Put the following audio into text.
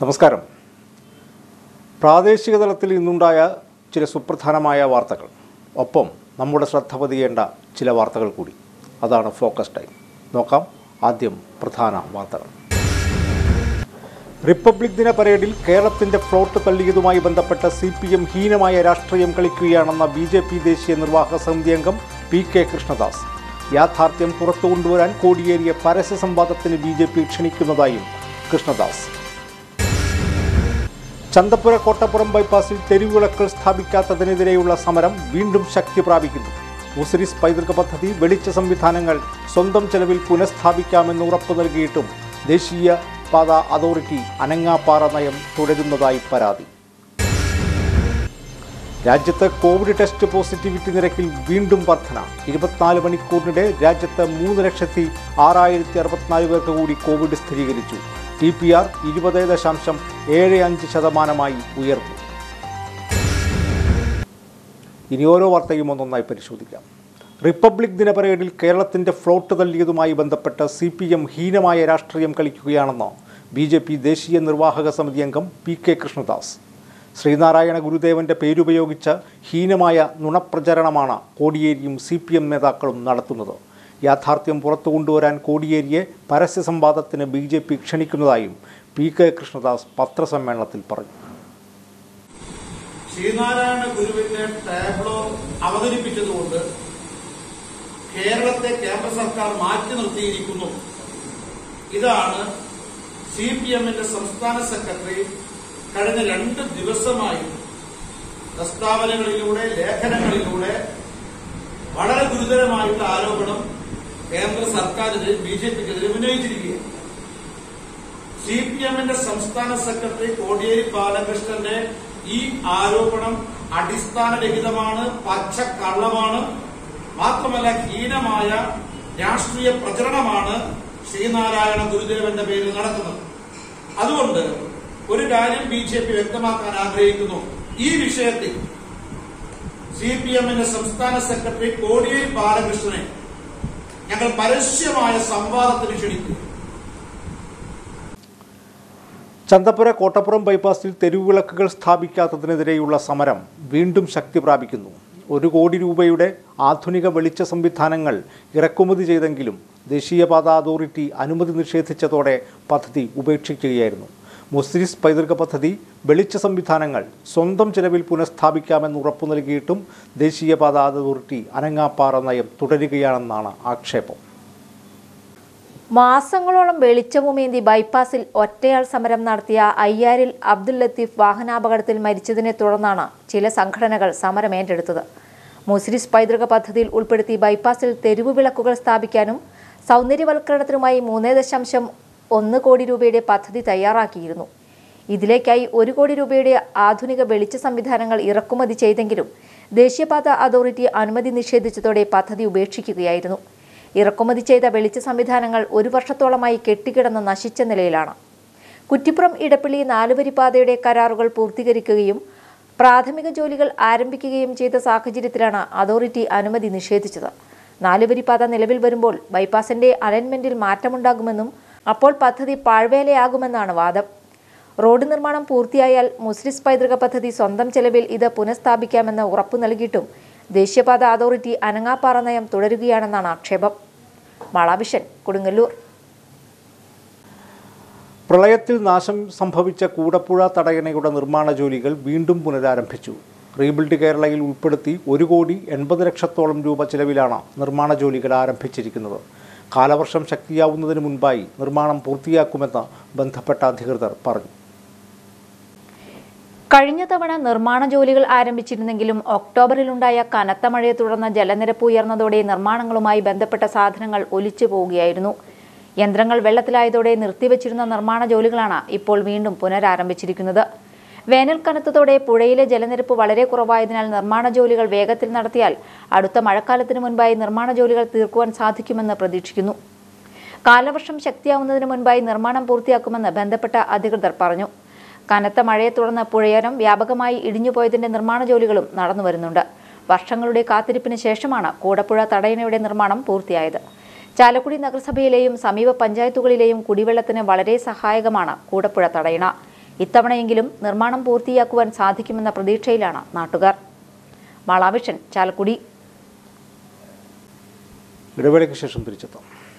നമസ്കാരം പ്രാദേശിക തലത്തിൽ ഇന്നുണ്ടായ ചില സുപ്രധാനമായ വാർത്തകൾ ഒപ്പം നമ്മുടെ ശ്രദ്ധ പതിയേണ്ട ചില വാർത്തകൾ കൂടി അതാണ് ഫോക്കസ് ടൈം നോക്കാം ആദ്യം പ്രധാന വാർത്തകൾ റിപ്പബ്ലിക് ദിന പരേഡിൽ കേരളത്തിന്റെ ഫ്ലോട്ട് തള്ളിയതുമായി ബന്ധപ്പെട്ട സി പി എം ഹീനമായ രാഷ്ട്രീയം കളിക്കുകയാണെന്ന ബി ജെ പി ദേശീയ നിർവാഹക സമിതി അംഗം പി കെ കൃഷ്ണദാസ് യാഥാർത്ഥ്യം പുറത്തു കൊണ്ടുവരാൻ കോടിയേറിയ പരസ്യ സംവാദത്തിന് ബി ജെ പി ക്ഷണിക്കുന്നതായും കൃഷ്ണദാസ് ചന്തപ്പുര കോട്ടപ്പുറം ബൈപ്പാസിൽ തെരുവുവിളക്കുകൾ സ്ഥാപിക്കാത്തതിനെതിരെയുള്ള സമരം വീണ്ടും ശക്തി പ്രാപിക്കുന്നു മുസിരിസ് പൈതൃക പദ്ധതി വെളിച്ച സംവിധാനങ്ങൾ സ്വന്തം ചെലവിൽ പുനഃസ്ഥാപിക്കാമെന്ന് ഉറപ്പു നൽകിയിട്ടും ദേശീയ പാത അതോറിറ്റി അനങ്ങാപ്പാറ നയം തുടരുന്നതായി പരാതി രാജ്യത്ത് കോവിഡ് ടെസ്റ്റ് പോസിറ്റിവിറ്റി നിരക്കിൽ വീണ്ടും വർധന ഇരുപത്തിനാല് മണിക്കൂറിനിടെ രാജ്യത്ത് മൂന്ന് ലക്ഷത്തി ആറായിരത്തി അറുപത്തിനാല് പേർക്ക് കൂടി കോവിഡ് സ്ഥിരീകരിച്ചു ടി പി ആർ ഇരുപത് ദശാംശം ഏഴ് അഞ്ച് ശതമാനമായി ഉയർന്നു ഇനി ഓരോ വാർത്തയും ഒന്നൊന്നായി പരിശോധിക്കാം റിപ്പബ്ലിക് ദിന പരേഡിൽ കേരളത്തിന്റെ ഫ്ലോട്ട് തള്ളിയതുമായി ബന്ധപ്പെട്ട് സി പി എം ഹീനമായ രാഷ്ട്രീയം കളിക്കുകയാണെന്ന് ബി ജെ പി ദേശീയ നിർവാഹക സമിതി അംഗം പി കെ കൃഷ്ണദാസ് ശ്രീനാരായണ ഗുരുദേവന്റെ പേരുപയോഗിച്ച് ഹീനമായ നുണപ്രചരണമാണ് കോടിയേരിയും സി പി എം നേതാക്കളും നടത്തുന്നത് യാഥാർത്ഥ്യം പുറത്തു കൊണ്ടുവരാൻ കോടിയേരിയെ പരസ്യ സംവാദത്തിന് ബി ജെ പി ക്ഷണിക്കുന്നതായും പി കെ കൃഷ്ണദാസ് പത്രസമ്മേളനത്തിൽ പറഞ്ഞു ശ്രീനാരായണ ഗുരുവിന്റെ ടാബ്ലോ അവതരിപ്പിച്ചതുകൊണ്ട് കേരളത്തെ കേന്ദ്ര സർക്കാർ മാറ്റി നിർത്തിയിരിക്കുന്നു ഇതാണ് സി പി എമ്മിന്റെ സംസ്ഥാന സെക്രട്ടറി കഴിഞ്ഞ രണ്ട് ദിവസമായി പ്രസ്താവനകളിലൂടെ ലേഖനങ്ങളിലൂടെ വളരെ ഗുരുതരമായിട്ടുള്ള ആരോപണം കേന്ദ്ര സർക്കാരിനെതിരെ ബി ജെ പിക്കെതിരെ ഉന്നയിച്ചിരിക്കുകയാണ് സി പി എമ്മിന്റെ സംസ്ഥാന സെക്രട്ടറി കോടിയേരി ബാലകൃഷ്ണന്റെ ഈ ആരോപണം അടിസ്ഥാനരഹിതമാണ് പച്ചക്കള്ളമാണ് മാത്രമല്ല ഹീനമായ രാഷ്ട്രീയ പ്രചരണമാണ് ശ്രീനാരായണ ഗുരുദേവന്റെ പേരിൽ നടക്കുന്നത് അതുകൊണ്ട് ഒരു കാര്യം ബി ജെ പി വ്യക്തമാക്കാൻ ആഗ്രഹിക്കുന്നു ഈ വിഷയത്തിൽ സി പി എമ്മിന്റെ സംസ്ഥാന സെക്രട്ടറി കോടിയേരി ബാലകൃഷ്ണനെ ഞങ്ങൾ പരസ്യമായ സംവാദത്തിന് ക്ഷണിക്കുന്നു ചന്തപ്പുര കോട്ടപ്പുറം ബൈപ്പാസിൽ തെരുവുവിളക്കുകൾ സ്ഥാപിക്കാത്തതിനെതിരെയുള്ള സമരം വീണ്ടും ശക്തി പ്രാപിക്കുന്നു ഒരു കോടി രൂപയുടെ ആധുനിക വെളിച്ച സംവിധാനങ്ങൾ ഇറക്കുമതി ചെയ്തെങ്കിലും ദേശീയപാത അതോറിറ്റി അനുമതി നിഷേധിച്ചതോടെ പദ്ധതി ഉപേക്ഷിക്കുകയായിരുന്നു മുസ്ലിസ് പൈതൃക പദ്ധതി വെളിച്ച സംവിധാനങ്ങൾ സ്വന്തം ചെലവിൽ പുനഃസ്ഥാപിക്കാമെന്ന് ഉറപ്പു നൽകിയിട്ടും ദേശീയപാത അതോറിറ്റി അനങ്ങാപ്പാറ നയം തുടരുകയാണെന്നാണ് ആക്ഷേപം മാസങ്ങളോളം വെളിച്ചവുമേന്തി ബൈപ്പാസിൽ ഒറ്റയാൾ സമരം നടത്തിയ അയ്യാരിൽ അബ്ദുൽ ലത്തീഫ് വാഹനാപകടത്തിൽ മരിച്ചതിനെ തുടർന്നാണ് ചില സംഘടനകൾ സമരം ഏറ്റെടുത്തത് മുസ്ലിസ് പൈതൃക പദ്ധതിയിൽ ഉൾപ്പെടുത്തി ബൈപ്പാസിൽ തെരുവ് വിളക്കുകൾ സ്ഥാപിക്കാനും സൗന്ദര്യവൽക്കരണത്തിനുമായി മൂന്ന് ദശാംശം ഒന്ന് കോടി രൂപയുടെ പദ്ധതി തയ്യാറാക്കിയിരുന്നു ഇതിലേക്കായി ഒരു കോടി രൂപയുടെ ആധുനിക വെളിച്ച സംവിധാനങ്ങൾ ഇറക്കുമതി ചെയ്തെങ്കിലും ദേശീയപാത അതോറിറ്റി അനുമതി നിഷേധിച്ചതോടെ പദ്ധതി ഉപേക്ഷിക്കുകയായിരുന്നു ഇറക്കുമതി ചെയ്ത വെളിച്ച സംവിധാനങ്ങൾ ഒരു വർഷത്തോളമായി കെട്ടിക്കിടന്ന് നശിച്ച നിലയിലാണ് കുറ്റിപ്പുറം ഇടപ്പള്ളി നാലുവരിപ്പാതയുടെ കരാറുകൾ പൂർത്തീകരിക്കുകയും പ്രാഥമിക ജോലികൾ ആരംഭിക്കുകയും ചെയ്ത സാഹചര്യത്തിലാണ് അതോറിറ്റി അനുമതി നിഷേധിച്ചത് നാലുവരിപ്പാത നിലവിൽ വരുമ്പോൾ ബൈപ്പാസിന്റെ അലൈൻമെന്റിൽ മാറ്റമുണ്ടാകുമെന്നും അപ്പോൾ പദ്ധതി പാഴ്വേലയാകുമെന്നാണ് വാദം റോഡ് നിർമ്മാണം പൂർത്തിയായാൽ മുസ്ലിസ് പൈതൃക പദ്ധതി സ്വന്തം ചെലവിൽ ഇത് പുനഃസ്ഥാപിക്കാമെന്ന് ഉറപ്പു നൽകിയിട്ടും ദേശീയപാത അതോറിറ്റി അനങ്ങാപ്പാറ നയം തുടരുകയാണെന്നാണ് ആക്ഷേപം മാളാഭിഷൻ കൊടുങ്ങല്ലൂർ പ്രളയത്തിൽ നാശം സംഭവിച്ച കൂടപ്പുഴ തടയണയുടെ നിർമ്മാണ ജോലികൾ വീണ്ടും പുനരാരംഭിച്ചു റീബിൽഡ് കേരളയിൽ ഉൾപ്പെടുത്തി ഒരു കോടി എൺപത് ലക്ഷത്തോളം രൂപ ചിലവിലാണ് നിർമ്മാണ ജോലികൾ ആരംഭിച്ചിരിക്കുന്നത് കാലവർഷം ശക്തിയാവുന്നതിന് മുൻപായി നിർമ്മാണം പൂർത്തിയാക്കുമെന്ന് ബന്ധപ്പെട്ട അധികൃതർ പറഞ്ഞു കഴിഞ്ഞ തവണ നിർമ്മാണ ജോലികൾ ആരംഭിച്ചിരുന്നെങ്കിലും ഒക്ടോബറിലുണ്ടായ കനത്ത മഴയെ തുടർന്ന് ജലനിരപ്പ് ഉയർന്നതോടെ നിർമ്മാണങ്ങളുമായി ബന്ധപ്പെട്ട സാധനങ്ങൾ ഒലിച്ചു പോവുകയായിരുന്നു യന്ത്രങ്ങൾ വെള്ളത്തിലായതോടെ നിർത്തിവച്ചിരുന്ന നിർമ്മാണ ജോലികളാണ് ഇപ്പോൾ വീണ്ടും പുനരാരംഭിച്ചിരിക്കുന്നത് വേനൽ കനത്തതോടെ പുഴയിലെ ജലനിരപ്പ് വളരെ കുറവായതിനാൽ നിർമ്മാണ ജോലികൾ വേഗത്തിൽ നടത്തിയാൽ അടുത്ത മഴക്കാലത്തിന് മുൻപായി നിർമ്മാണ ജോലികൾ തീർക്കുവാൻ സാധിക്കുമെന്ന് പ്രതീക്ഷിക്കുന്നു കാലവർഷം ശക്തിയാവുന്നതിന് മുൻപായി നിർമ്മാണം പൂർത്തിയാക്കുമെന്ന് ബന്ധപ്പെട്ട അധികൃതർ പറഞ്ഞു കനത്ത മഴയെ തുടർന്ന് പുഴയോരം വ്യാപകമായി ഇടിഞ്ഞുപോയതിന്റെ നിർമ്മാണ ജോലികളും നടന്നു വരുന്നുണ്ട് വർഷങ്ങളുടെ കാത്തിരിപ്പിന് ശേഷമാണ് കൂടപ്പുഴ തടയണയുടെ നിർമ്മാണം പൂർത്തിയായത് ചാലക്കുടി നഗരസഭയിലെയും സമീപ പഞ്ചായത്തുകളിലെയും കുടിവെള്ളത്തിന് വളരെ സഹായകമാണ് കൂടപ്പുഴ തടയണ ഇത്തവണയെങ്കിലും നിർമ്മാണം പൂർത്തിയാക്കുവാൻ സാധിക്കുമെന്ന പ്രതീക്ഷയിലാണ് നാട്ടുകാർ മാളാവിഷൻ ചാലക്കുടി ഇടവേളയ്ക്ക് ശേഷം തിരിച്ചെത്താം